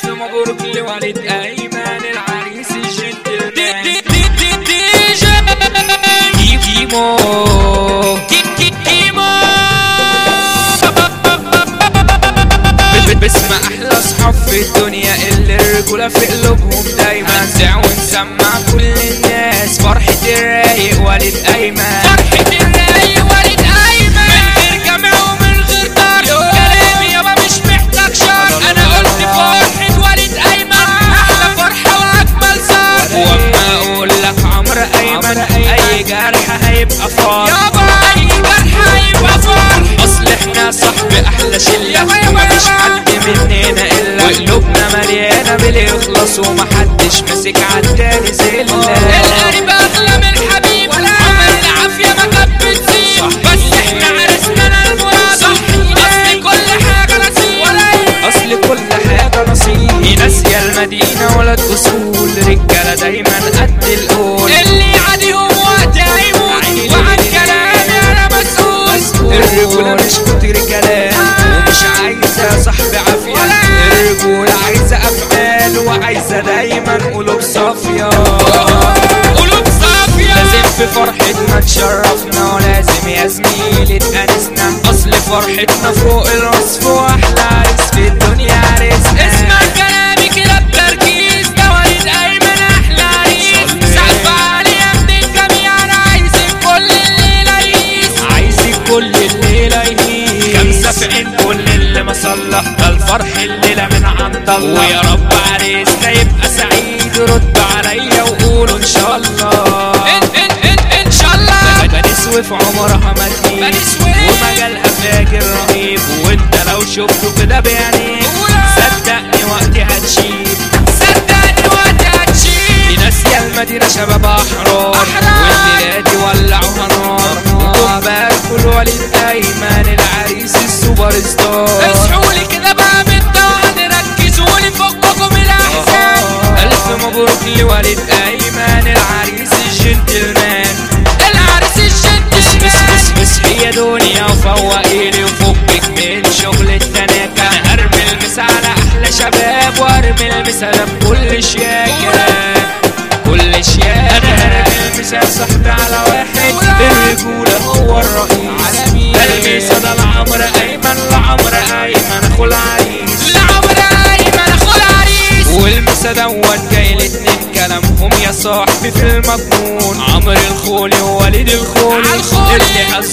ألف مبروك لوالد أيمن العريس الجنتلمان دي دي دي دي جي كيمو كي كي كيمو بسمع احلى اصحاب في الدنيا اللي الرجوله في قلوبهم دايما نزع ونسمع كل الناس فرحة الرايق والد ايمن فرحة الرايق والد أيمن من غير جمع ومن غير دار كلامي يابا مش محتاج شر أنا قلت فرحة والد أيمن أحلى فرحة وأجمل زار واما اقول لك عمرو ايمن اي جرح هيبقى فار يابا أي جرح هيبقى فرح اصل احنا صاحب احلى شله يابا يابا ومفيش يابا. حد مننا الا قلوبنا مليانه بالاخلاص ومحدش ماسك عالتاني سله القريب أغلى من الحبيب عمر العافية ما كانت بتزيد بس احنا عرسنا المراد أصل كل حاجة نصيب اصل كل حاجه نصيب ناس يا المدينه ولد اصول رجاله دايما قد القول اللي عليهم وقت هيموت وعن كلامي انا مسؤول الرجولة مش كتر كلام ومش عايزة صاحب عافية الرجولة عايزة أفعال وعايزة دايما قلوب صافية قلوب صافية لازم في فرحتنا تشرفنا ولازم يا زميلي تأنسنا أصل فرحتنا فوق الوصف وأحلى عريس في الدنيا عريسنا اسمع كلامي كده بتركيز ده وليد ايمن احلى عريس سقف عالي يا ابن الجميع انا عايزك كل الليلة يقيس عايزك كل الليلة يهيس خمسة في عين كل اللي ما صلح ده الفرح الليلة من عند الله ويا رب عريسنا يبقى سعيد رد عليا وقولوا ان شاء الله ان ان ان ان شاء الله بني سويف عمرها ما تهيب بني سويف. ومجالها فاجر رهيب وانت لو شفته كده بعينيك أولى. صدقني وقتي هتشيب صدقني وقت هتشيل دي ناس يا المدينة شباب أحرار أحرار. والليلة دي ولعوها نار وكم كل وليد أيمن العريس السوبر ستار اصحوا لي كده بقى بالدوام ركزوا لي فككم الاحزان ألف مبروك لوالد أيمن العريس الجنتلمان العريس بس بس الجنتلمان بس بس هي دنيا وفوقيلي وفكك من شغل التناكة أنا هرمي المس على أحلى شباب وأرمي المس على كل شياكة كل شياكة أنا هرمي المس يا صاحبي على واحد الرجولة هو الرئيس المس ده لعمرو أيمن لعمرو أيمن أخو العريس لعمر ايمن اخو العريس والمسا دوت جاي الاتنين كلامهم يا صاحبي في المضمون عمرو الخولي ووليد الخولي عالخولي. اللي هز